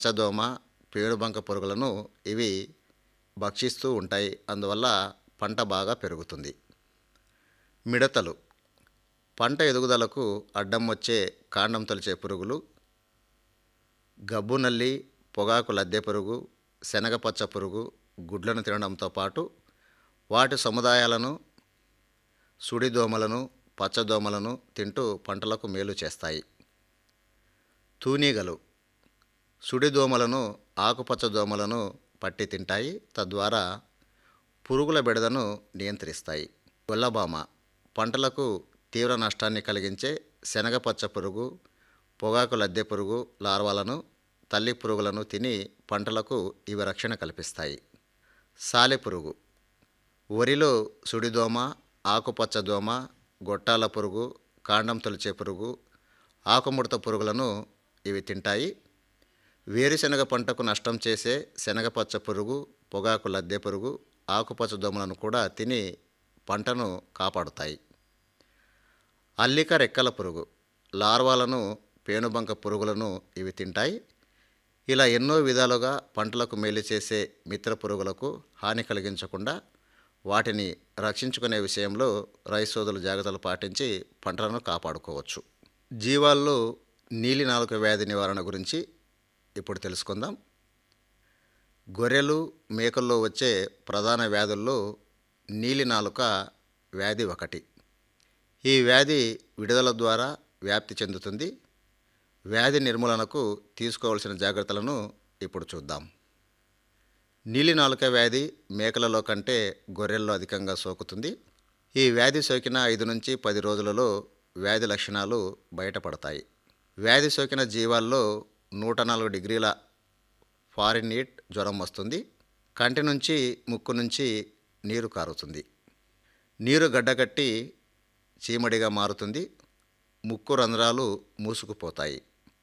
పచ్చదోమ పేనుబంక పురుగులను ఇవి భక్షిస్తూ ఉంటాయి అందువల్ల పంట బాగా పెరుగుతుంది మిడతలు పంట ఎదుగుదలకు అడ్డం వచ్చే కాండం తొలిచే పురుగులు గబ్బు నల్లి పొగాకు లద్దె పురుగు శనగపచ్చ పురుగు గుడ్లను తినడంతో పాటు వాటి సముదాయాలను సుడిదోమలను పచ్చదోమలను తింటూ పంటలకు మేలు చేస్తాయి తూనీగలు సుడిదోమలను ఆకుపచ్చ దోమలను పట్టి తింటాయి తద్వారా పురుగుల బెడదను నియంత్రిస్తాయి గొల్లబామ పంటలకు తీవ్ర నష్టాన్ని కలిగించే శనగపచ్చ పురుగు పొగాకు లద్దె పురుగు లార్వాలను తల్లి పురుగులను తిని పంటలకు ఇవి రక్షణ కల్పిస్తాయి సాలెపురుగు వరిలో సుడిదోమ ఆకుపచ్చ దోమ గొట్టాల పురుగు కాండం తొలిచే పురుగు ఆకుముడత పురుగులను ఇవి తింటాయి వేరుశనగ పంటకు నష్టం చేసే శనగపచ్చ పురుగు పొగాకు లద్దె పురుగు ఆకుపచ్చ దోమలను కూడా తిని పంటను కాపాడుతాయి అల్లిక రెక్కల పురుగు లార్వాలను పేనుబంక పురుగులను ఇవి తింటాయి ఇలా ఎన్నో విధాలుగా పంటలకు మేలు చేసే మిత్ర పురుగులకు హాని కలిగించకుండా వాటిని రక్షించుకునే విషయంలో రైతు సోదరులు జాగ్రత్తలు పాటించి పంటలను కాపాడుకోవచ్చు జీవాల్లో నీలి నాలుక వ్యాధి నివారణ గురించి ఇప్పుడు తెలుసుకుందాం గొర్రెలు మేకల్లో వచ్చే ప్రధాన వ్యాధుల్లో నీలి నాలుక వ్యాధి ఒకటి ఈ వ్యాధి విడుదల ద్వారా వ్యాప్తి చెందుతుంది వ్యాధి నిర్మూలనకు తీసుకోవాల్సిన జాగ్రత్తలను ఇప్పుడు చూద్దాం నీలి నాలుక వ్యాధి మేకలలో కంటే గొర్రెల్లో అధికంగా సోకుతుంది ఈ వ్యాధి సోకిన ఐదు నుంచి పది రోజులలో వ్యాధి లక్షణాలు బయటపడతాయి వ్యాధి సోకిన జీవాల్లో నూట నాలుగు డిగ్రీల ఫారినీట్ జ్వరం వస్తుంది కంటి నుంచి ముక్కు నుంచి నీరు కారుతుంది నీరు గడ్డకట్టి చీమడిగా మారుతుంది ముక్కు రంధ్రాలు మూసుకుపోతాయి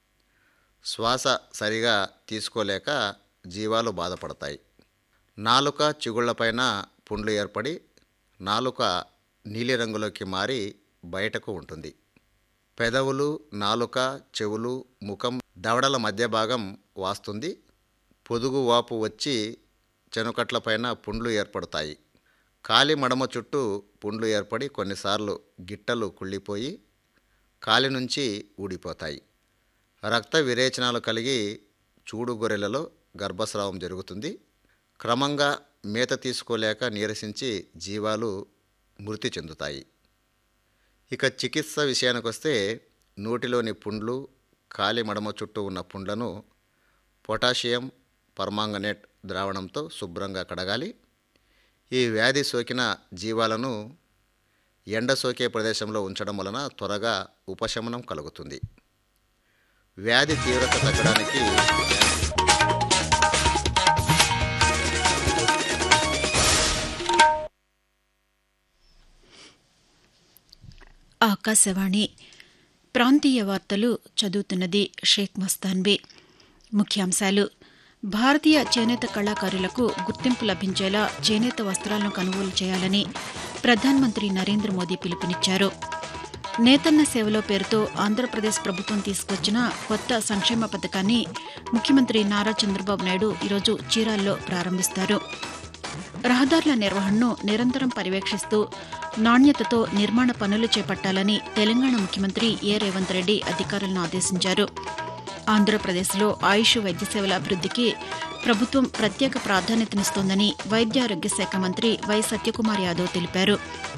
శ్వాస సరిగా తీసుకోలేక జీవాలు బాధపడతాయి నాలుక చిగుళ్లపైన పుండ్లు ఏర్పడి నాలుక నీలిరంగులోకి మారి బయటకు ఉంటుంది పెదవులు నాలుక చెవులు ముఖం దవడల మధ్య భాగం వాస్తుంది పొదుగు వాపు వచ్చి చెనుకట్లపైన పుండ్లు ఏర్పడతాయి కాలి మడమ చుట్టూ పుండ్లు ఏర్పడి కొన్నిసార్లు గిట్టలు కుళ్ళిపోయి కాలి నుంచి ఊడిపోతాయి రక్త విరేచనాలు కలిగి చూడు గొర్రెలలో గర్భస్రావం జరుగుతుంది క్రమంగా మేత తీసుకోలేక నీరసించి జీవాలు మృతి చెందుతాయి ఇక చికిత్స విషయానికి వస్తే నోటిలోని పుండ్లు కాలి మడమ చుట్టూ ఉన్న పుండ్లను పొటాషియం పర్మాంగనేట్ ద్రావణంతో శుభ్రంగా కడగాలి ఈ వ్యాధి సోకిన జీవాలను ఎండ సోకే ప్రదేశంలో ఉంచడం వలన త్వరగా ఉపశమనం కలుగుతుంది వ్యాధి తీవ్రత తగ్గడానికి ఆకాశవాణి ప్రాంతీయ వార్తలు చదువుతున్నది షేక్ మస్తాన్బీ ముఖ్యాంశాలు భారతీయ చేనేత కళాకారులకు గుర్తింపు లభించేలా చేనేత వస్త్రాలను కొనుగోలు చేయాలని ప్రధానమంత్రి నరేంద్ర మోదీ పిలుపునిచ్చారు నేతన్న సేవలో పేరుతో ఆంధ్రప్రదేశ్ ప్రభుత్వం తీసుకొచ్చిన కొత్త సంక్షేమ పథకాన్ని ముఖ్యమంత్రి నారా చంద్రబాబు నాయుడు ఈరోజు చీరాల్లో ప్రారంభిస్తారు రహదారుల నిర్వహణను నిరంతరం పర్యవేక్షిస్తూ నాణ్యతతో నిర్మాణ పనులు చేపట్టాలని తెలంగాణ ముఖ్యమంత్రి ఏ రేవంత్ రెడ్డి అధికారులను ఆదేశించారు ఆంధ్రప్రదేశ్లో ఆయుష్ వైద్య సేవల అభివృద్ధికి ప్రభుత్వం ప్రత్యేక ప్రాధాన్యతనిస్తోందని వైద్య ఆరోగ్య శాఖ మంత్రి వై సత్యకుమార్ యాదవ్ తెలిపారు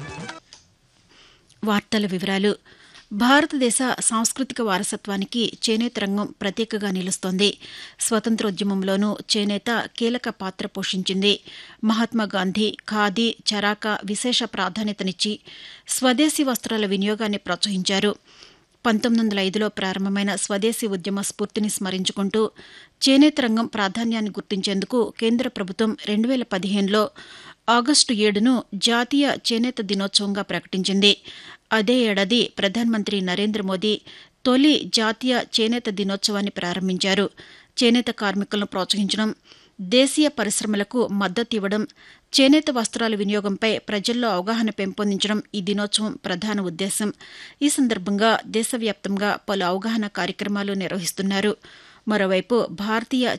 వార్తల వివరాలు భారతదేశ సాంస్కృతిక వారసత్వానికి చేనేత రంగం ప్రత్యేకగా నిలుస్తోంది స్వతంత్రోద్యమంలోనూ చేనేత కీలక పాత్ర పోషించింది మహాత్మాగాంధీ ఖాదీ చరాక విశేష ప్రాధాన్యతనిచ్చి స్వదేశీ వస్త్రాల వినియోగాన్ని ప్రోత్సహించారు పంతొమ్మిది వందల ఐదులో ప్రారంభమైన స్వదేశీ ఉద్యమ స్ఫూర్తిని స్మరించుకుంటూ చేనేత రంగం ప్రాధాన్యాన్ని గుర్తించేందుకు కేంద్ర ప్రభుత్వం రెండు వేల పదిహేనులో ఆగస్టు ఏడును జాతీయ చేనేత దినోత్సవంగా ప్రకటించింది అదే ఏడాది ప్రధానమంత్రి నరేంద్ర మోదీ తొలి జాతీయ చేనేత దినోత్సవాన్ని ప్రారంభించారు చేనేత కార్మికులను ప్రోత్సహించడం దేశీయ పరిశ్రమలకు మద్దతు ఇవ్వడం చేనేత వస్త్రాల వినియోగంపై ప్రజల్లో అవగాహన పెంపొందించడం ఈ దినోత్సవం ప్రధాన ఉద్దేశం ఈ సందర్భంగా దేశవ్యాప్తంగా పలు అవగాహన కార్యక్రమాలు నిర్వహిస్తున్నారు మరోవైపు భారతీయ